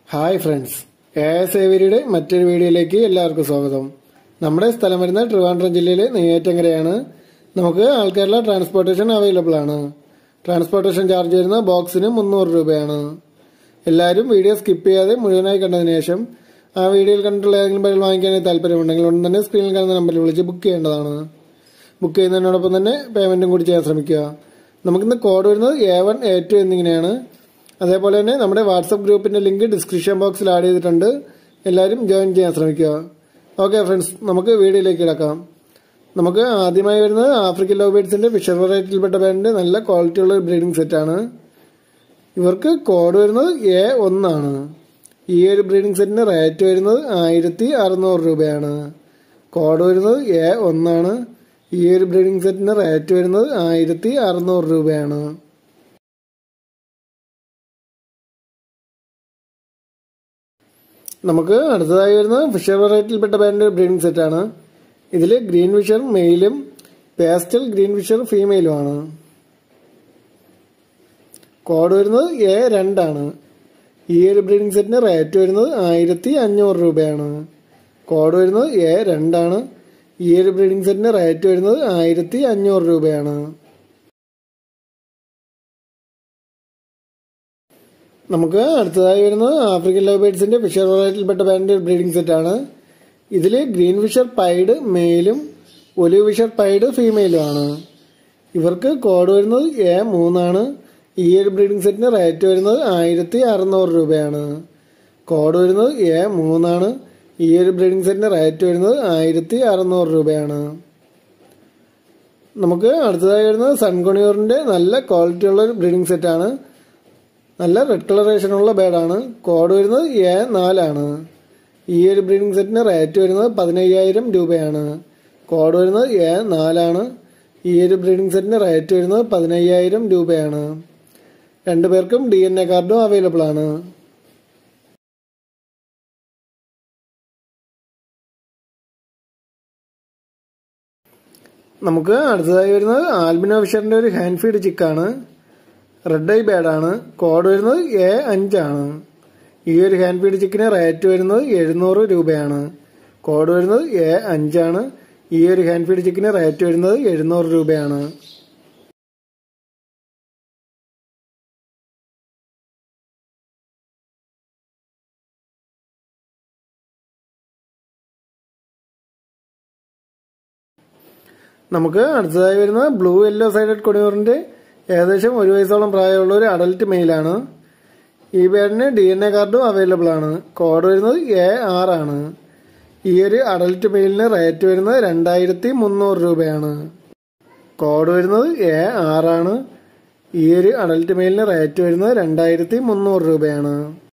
hi friends A S ഏവരിയുടെ മറ്റൊരു വീഡിയോയിലേക്ക് എല്ലാവർക്കും സ്വാഗതം നമ്മുടെ സ്ഥലം വരുന്ന ട്രിവാൻഡ്രം ജില്ലയിലെ നെയ്യാറ്റങ്കരയാണ് നമുക്ക് ആൾക്കാരുടെ ട്രാൻസ്പോർട്ടേഷൻ അവൈലബിൾ ആണ് ട്രാൻസ്പോർട്ടേഷൻ ചാർജ് വരുന്ന ബോക്സിന് മുന്നൂറ് രൂപയാണ് എല്ലാവരും വീഡിയോ സ്കിപ്പ് ചെയ്യാതെ മുഴുവനായി കണ്ടതിന് ശേഷം ആ വീഡിയോയിൽ കണ്ടിട്ടുള്ള ഏതെങ്കിലും ബൈൽ വാങ്ങിക്കാൻ താല്പര്യമുണ്ടെങ്കിൽ ഉടൻ തന്നെ സ്ക്രീനിൽ കാണുന്ന നമ്പറിൽ വിളിച്ച് ബുക്ക് ചെയ്യേണ്ടതാണ് ബുക്ക് ചെയ്യുന്നതിനോടൊപ്പം തന്നെ പേയ്മെന്റും കൂടി ചെയ്യാൻ ശ്രമിക്കുക നമുക്കിന്ന് കോഡ് വരുന്നത് എ വൺ എ ടു എന്നിങ്ങനെയാണ് അതേപോലെ തന്നെ നമ്മുടെ വാട്സപ്പ് ഗ്രൂപ്പിന്റെ ലിങ്ക് ഡിസ്ക്രിപ്ഷൻ ബോക്സിൽ ആഡ് ചെയ്തിട്ടുണ്ട് എല്ലാവരും ജോയിൻ ചെയ്യാൻ ശ്രമിക്കുക ഓക്കെ ഫ്രണ്ട്സ് നമുക്ക് വീഡിയോയിലേക്ക് കിടക്കാം നമുക്ക് ആദ്യമായി വരുന്നത് ആഫ്രിക്കൻ ലവ് ബേഡ്സിന്റെ ഫിഷർ വെറൈറ്റിയിൽപ്പെട്ട ബാൻഡിന്റെ നല്ല ക്വാളിറ്റി ഉള്ള ഒരു ബ്രീഡിംഗ് സെറ്റാണ് ഇവർക്ക് കോഡ് വരുന്നത് എ ഒന്നാണ് ഈ ഒരു ബ്രീഡിംഗ് സെറ്റിന് റേറ്റ് വരുന്നത് ആയിരത്തി അറുന്നൂറ് രൂപയാണ് കോഡ് വരുന്നത് എ ഒന്നാണ് ഈ ഒരു ബ്രീഡിംഗ് സെറ്റിന് റേറ്റ് വരുന്നത് ആയിരത്തി അറുന്നൂറ് രൂപയാണ് നമുക്ക് അടുത്തതായി വരുന്നത് ഫിഷർ വെറൈറ്റിയിൽപ്പെട്ട ബാൻഡ് ബ്രീഡിംഗ് സെറ്റാണ് ഇതിൽ ഗ്രീൻ ഫിഷർ മെയിലും പേസ്റ്റൽ ഗ്രീൻ ഫിഷർ ഫീമെയിലുമാണ് കോഡ് വരുന്നത് എ രണ്ടാണ് ഈ ഒരു ബ്രീഡിംഗ് സെറ്റിന് റേറ്റ് വരുന്നത് ആയിരത്തി അഞ്ഞൂറ് രൂപയാണ് കോഡ് വരുന്നത് എ രണ്ടാണ് ഈ ഒരു ബ്രീഡിംഗ് സെറ്റിന് റേറ്റ് വരുന്നത് ആയിരത്തി അഞ്ഞൂറ് രൂപയാണ് നമുക്ക് അടുത്തതായി വരുന്നത് ആഫ്രിക്കൻ ലവ് ബേഡ്സിന്റെ ഫിഷർ വെറൈറ്റിയിൽപ്പെട്ട ബാൻഡ് ബ്രീഡിംഗ് സെറ്റാണ് ഇതിൽ ഗ്രീൻ ഫിഷർ പൈഡ് മെയിലും ഒലിവ് ഫിഷർ പൈഡ് ഫീമെയിലും ആണ് ഇവർക്ക് കോഡ് വരുന്നത് എ മൂന്നാണ് ഈ ഒരു ബ്രീഡിംഗ് സെറ്റിന് റേറ്റ് വരുന്നത് ആയിരത്തി അറുന്നൂറ് രൂപയാണ് കോഡ് വരുന്നത് എ മൂന്നാണ് ഈ ഒരു ബ്രീഡിംഗ് സെറ്റിന് റേറ്റ് വരുന്നത് ആയിരത്തി അറുന്നൂറ് രൂപയാണ് നമുക്ക് അടുത്തതായി വരുന്നത് സൺകൊണിയൂറിന്റെ നല്ല ക്വാളിറ്റി ഉള്ള ഒരു ബ്രീഡിംഗ് സെറ്റാണ് നല്ല റെഡ് കളറേഷൻ ഉള്ള ബേഡാണ് കോഡ് വരുന്നത് എ നാലാണ് ഈ ഒരു ബ്രീഡിംഗ് സെറ്റിന് റേറ്റ് വരുന്നത് പതിനയ്യായിരം രൂപയാണ് കോഡ് വരുന്നത് എ നാലാണ് ഈ ഒരു ബ്രീഡിംഗ് സെറ്റിന് റേറ്റ് വരുന്നത് പതിനയ്യായിരം രൂപയാണ് രണ്ടുപേർക്കും ഡി എൻ എ കാർഡും അവൈലബിൾ ആണ് നമുക്ക് അടുത്തതായി വരുന്നത് ആൽബിനോ ഫിഷറിന്റെ ഒരു ഹാൻഡ് ഫീഡ് ചിക്കാണ് റെഡ് ഐ ബേഡാണ് കോഡ് വരുന്നത് എ അഞ്ചാണ് ഈ ഒരു ഹാൻഡ് ഫീഡ് ചിക്കിന് റേറ്റ് വരുന്നത് എഴുന്നൂറ് രൂപയാണ് കോഡ് വരുന്നത് എ അഞ്ചാണ് ഈ ഒരു ഹാൻഡ് ഫീഡ് ചിക്കിന് റേറ്റ് വരുന്നത് എഴുന്നൂറ് രൂപയാണ് നമുക്ക് അടുത്തതായി വരുന്നത് ബ്ലൂ യെല്ലോ സൈഡഡ് കൊടിയൂറിന്റെ ഏകദേശം ഒരു വയസ്സോളം പ്രായമുള്ള ഒരു അഡൽട്ട് മെയിലാണ് ഈ പേരിന് ഡി എൻ എ കാർഡും അവൈലബിൾ ആണ് കോഡ് വരുന്നത് എ ആറാണ് ഈ ഒരു അഡൽട്ട് മെയിലിന് റേറ്റ് വരുന്നത് രണ്ടായിരത്തി മുന്നൂറ് രൂപയാണ് കോഡ് വരുന്നത് എ ആറാണ് ഈ ഒരു അഡൽട്ട് മെയിലിന് റേറ്റ് വരുന്നത് രണ്ടായിരത്തി മുന്നൂറ് രൂപയാണ്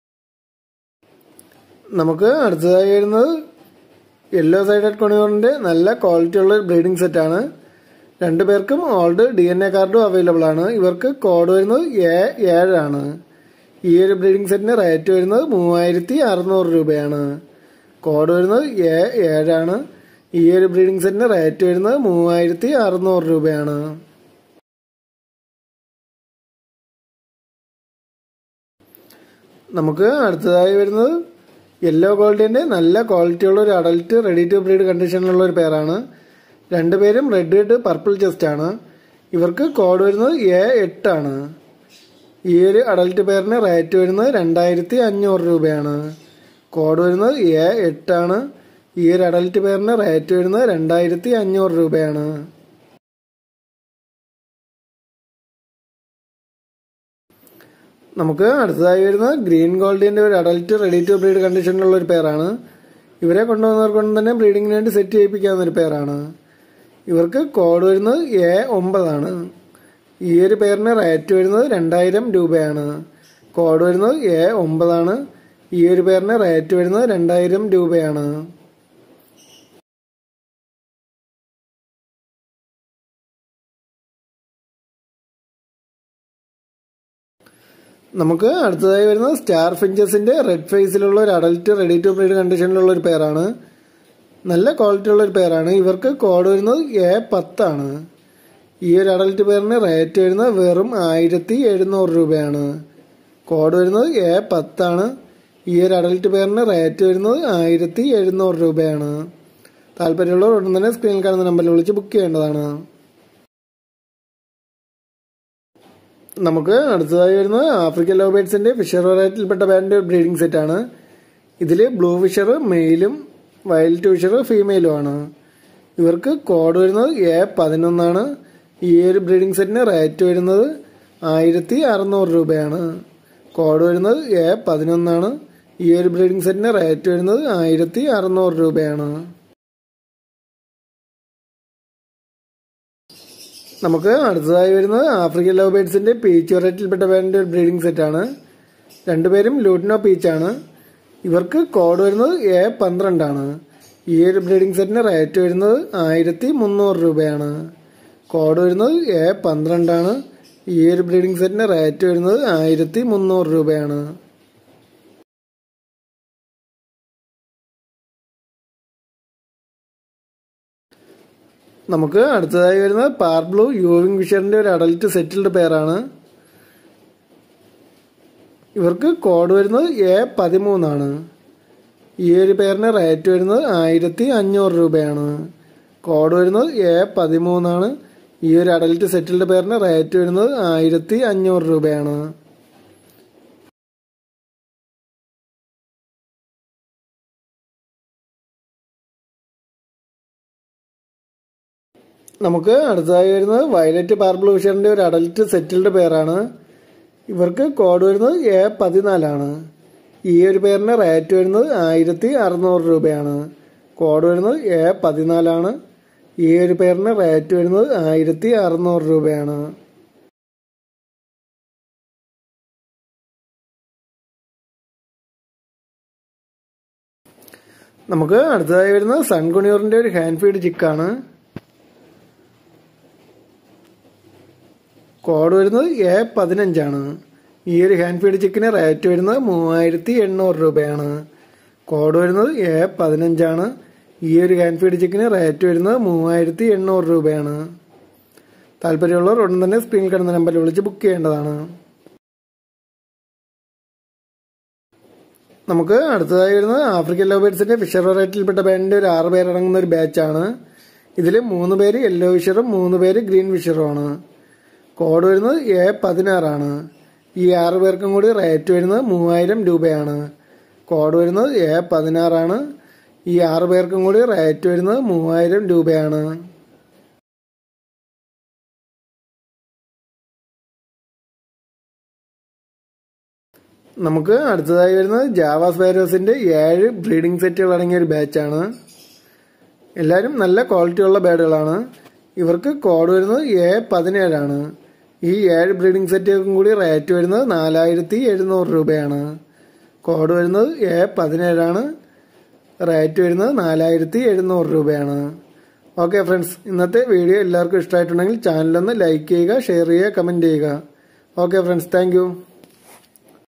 നമുക്ക് അടുത്തതായി വരുന്നത് യെല്ലോ സൈഡഡ് കൊണിയോറിന്റെ നല്ല ക്വാളിറ്റി ഉള്ള ഒരു ബ്രീഡിംഗ് സെറ്റാണ് രണ്ടുപേർക്കും ഓൾഡ് ഡി എൻ എ കാർഡും അവൈലബിൾ ആണ് ഇവർക്ക് കോഡ് വരുന്നത് എ ഏഴാണ് ഈ ഒരു ബ്രീഡിംഗ് സെറ്റിന് റേറ്റ് വരുന്നത് മൂവായിരത്തി അറുന്നൂറ് രൂപയാണ് കോഡ് വരുന്നത് എ ഏഴാണ് ഈ ഒരു ബ്രീഡിംഗ് സെറ്റിന് റേറ്റ് വരുന്നത് മൂവായിരത്തി അറുന്നൂറ് രൂപയാണ് നമുക്ക് അടുത്തതായി വരുന്നത് യെല്ലോ ഗോൾഡിന്റെ നല്ല ക്വാളിറ്റി ഉള്ള ഒരു അഡൽട്ട് റെഡി ടു ബ്രീഡ് കണ്ടീഷനിലുള്ള ഒരു പേരാണ് രണ്ടുപേരും റെഡ് ഹെഡ് പർപ്പിൾ ചെസ്റ്റ് ആണ് ഇവർക്ക് കോഡ് വരുന്നത് എ എട്ടാണ് ഈ ഒരു അഡൽട്ട് പേരിന് റേറ്റ് വരുന്നത് രണ്ടായിരത്തി അഞ്ഞൂറ് രൂപയാണ് കോഡ് വരുന്നത് എ എട്ടാണ് ഈ ഒരു അഡൽട്ട് പേരിന് റേറ്റ് വരുന്നത് രണ്ടായിരത്തി അഞ്ഞൂറ് രൂപയാണ് നമുക്ക് അടുത്തതായി വരുന്നത് ഗ്രീൻ ഗോൾഡിന്റെ ഒരു അഡൽട്ട് റെഡി ടു ബ്രീഡ് കണ്ടീഷനിലുള്ള ഒരു പേരാണ് ഇവരെ കൊണ്ടുവന്നവർ കൊണ്ട് തന്നെ ബ്രീഡിങ്ങിന് വേണ്ടി സെറ്റ് ചെയ്യിപ്പിക്കാവുന്ന ഒരു പേരാണ് ഇവർക്ക് കോഡ് വരുന്നത് എ ഒമ്പതാണ് ഈ ഒരു പേരിന് റേറ്റ് വരുന്നത് രണ്ടായിരം രൂപയാണ് കോഡ് വരുന്നത് എ ഒമ്പതാണ് ഈ ഒരു പേരിന് റേറ്റ് വരുന്നത് രണ്ടായിരം രൂപയാണ് നമുക്ക് അടുത്തതായി വരുന്നത് സ്റ്റാർ ഫിഞ്ചസിന്റെ റെഡ് ഫേസിലുള്ള ഒരു അഡൽട്ട് റെഡി ടു ബ്രീഡ് കണ്ടീഷനിലുള്ള ഒരു പേരാണ് നല്ല ക്വാളിറ്റി ഉള്ള ഒരു പേരാണ് ഇവർക്ക് കോഡ് വരുന്നത് എ പത്താണ് ഈ ഒരു അഡൽട്ട് പേരിന് റേറ്റ് വരുന്നത് വെറും ആയിരത്തി എഴുന്നൂറ് രൂപയാണ് കോഡ് വരുന്നത് എ പത്താണ് ഈ ഒരു അഡൽട്ട് പെയറിന് റേറ്റ് വരുന്നത് ആയിരത്തി എഴുന്നൂറ് രൂപയാണ് താല്പര്യമുള്ളവർ ഉടൻ തന്നെ സ്ക്രീനിൽ കാണുന്ന നമ്പറിൽ വിളിച്ച് ബുക്ക് ചെയ്യേണ്ടതാണ് നമുക്ക് അടുത്തതായി വരുന്നത് ആഫ്രിക്കൻ ലോബേറ്റ്സിന്റെ ഫിഷർ വെറൈറ്റിയിൽപ്പെട്ട ബാൻഡ് ബ്രീഡിംഗ് സെറ്റ് ആണ് ഇതിൽ ബ്ലൂ ഫിഷർ മെയിലും വയലറ്റ് ഫിഷർ ഫീമെയിലും ആണ് ഇവർക്ക് കോഡ് വരുന്നത് എ പതിനൊന്നാണ് ഈ ഒരു ബ്രീഡിംഗ് സെറ്റിന് റേറ്റ് വരുന്നത് ആയിരത്തി അറുന്നൂറ് രൂപയാണ് കോഡ് വരുന്നത് എ പതിനൊന്നാണ് ഈ ഒരു ബ്രീഡിംഗ് സെറ്റിന് റേറ്റ് വരുന്നത് ആയിരത്തി അറുന്നൂറ് രൂപയാണ് നമുക്ക് അടുത്തതായി വരുന്നത് ആഫ്രിക്കൻ ലവ് ബേഡ്സിന്റെ പീച്ച് വെറൈറ്റിയിൽപ്പെട്ട പേരിന്റെ ഒരു ബ്രീഡിംഗ് സെറ്റ് ആണ് രണ്ടുപേരും ലൂട്ടിനോ പീച്ച് ആണ് ഇവർക്ക് കോഡ് വരുന്നത് എ പന്ത്രണ്ടാണ് ഈ ഒരു ബ്രീഡിംഗ് സെറ്റിന് റേറ്റ് വരുന്നത് ആയിരത്തി മുന്നൂറ് രൂപയാണ് കോഡ് വരുന്നത് എ പന്ത്രണ്ടാണ് ഈ ഒരു ബ്രീഡിംഗ് സെറ്റിന് റേറ്റ് വരുന്നത് ആയിരത്തി മുന്നൂറ് രൂപയാണ് നമുക്ക് അടുത്തതായി വരുന്നത് പാർ ബ്ലൂ യൂവിംഗ് ഫിഷറിന്റെ ഒരു അഡൽട്ട് സെറ്റിൽഡ് പെയറാണ് ഇവർക്ക് കോഡ് വരുന്നത് എ പതിമൂന്നാണ് ഈ ഒരു പെയറിന് റേറ്റ് വരുന്നത് ആയിരത്തി അഞ്ഞൂറ് രൂപയാണ് കോഡ് വരുന്നത് എ പതിമൂന്നാണ് ഈ ഒരു അഡൽട്ട് സെറ്റിൽഡ് പെയറിന് റേറ്റ് വരുന്നത് ആയിരത്തി അഞ്ഞൂറ് രൂപയാണ് നമുക്ക് അടുത്തതായി വരുന്നത് വയലറ്റ് പാർബിൾ ഫിഷറിന്റെ ഒരു അഡൽട്ട് സെറ്റിൽഡ് പെയറാണ് ഇവർക്ക് കോഡ് വരുന്നത് എ പതിനാലാണ് ഈ ഒരു പേരിന് റേറ്റ് വരുന്നത് ആയിരത്തി അറുന്നൂറ് രൂപയാണ് കോഡ് വരുന്നത് എ പതിനാലാണ് ഈ ഒരു പേരിന് റേറ്റ് വരുന്നത് ആയിരത്തി അറുന്നൂറ് രൂപയാണ് നമുക്ക് അടുത്തതായി വരുന്നത് സൺകുണിയൂറിന്റെ ഒരു ഹാൻഡ് ഫീഡ് ചിക്കാണ് കോഡ് വരുന്നത് എ പതിനഞ്ചാണ് ഈ ഒരു ഹാൻഡ് ഫീഡ് ചിക്കന് റേറ്റ് വരുന്നത് മൂവായിരത്തി എണ്ണൂറ് രൂപയാണ് കോഡ് വരുന്നത് എ പതിനഞ്ചാണ് ഈ ഒരു ഹാൻഡ് ഫീഡ് ചിക്കന് റേറ്റ് വരുന്നത് മൂവായിരത്തി എണ്ണൂറ് രൂപയാണ് താല്പര്യമുള്ളവർ ഉടൻ തന്നെ സ്ക്രീനിൽ കിടന്ന നമ്പറിൽ വിളിച്ച് ബുക്ക് ചെയ്യേണ്ടതാണ് നമുക്ക് അടുത്തതായി വരുന്നത് ആഫ്രിക്കൻ ലോബേഡ്സിന്റെ ഫിഷർ വെറൈറ്റിയിൽപ്പെട്ട ബാൻഡിന്റെ ഒരു ആറ് പേരടങ്ങുന്ന ഒരു ബാച്ചാണ് ഇതിൽ മൂന്ന് പേര് യെല്ലോ ഫിഷറും മൂന്ന് പേര് ഗ്രീൻ ഫിഷറുമാണ് കോഡ് വരുന്നത് എ പതിനാറാണ് ഈ ആറ് പേർക്കും കൂടി റേറ്റ് വരുന്നത് മൂവായിരം രൂപയാണ് കോഡ് വരുന്നത് എ പതിനാറാണ് ഈ ആറ് പേർക്കും കൂടി റേറ്റ് വരുന്നത് മൂവായിരം രൂപയാണ് നമുക്ക് അടുത്തതായി വരുന്നത് ജാവ സ്പൈരോസിന്റെ ഏഴ് ബ്രീഡിംഗ് സെറ്റുകൾ അടങ്ങിയ ഒരു ബാച്ചാണ് എല്ലാവരും നല്ല ക്വാളിറ്റിയുള്ള ബേഡുകളാണ് ഇവർക്ക് കോഡ് വരുന്നത് എ പതിനേഴാണ് ഈ ഏഴ് ബ്രീഡിംഗ് സെറ്റുകൾക്കും കൂടി റേറ്റ് വരുന്നത് നാലായിരത്തി എഴുന്നൂറ് രൂപയാണ് കോഡ് വരുന്നത് എ പതിനേഴാണ് റേറ്റ് വരുന്നത് നാലായിരത്തി എഴുന്നൂറ് രൂപയാണ് ഓക്കെ ഫ്രണ്ട്സ് ഇന്നത്തെ വീഡിയോ എല്ലാവർക്കും ഇഷ്ടമായിട്ടുണ്ടെങ്കിൽ ചാനലൊന്ന് ലൈക്ക് ചെയ്യുക ഷെയർ ചെയ്യുക കമൻറ്റ് ചെയ്യുക ഓക്കെ ഫ്രണ്ട്സ് താങ്ക്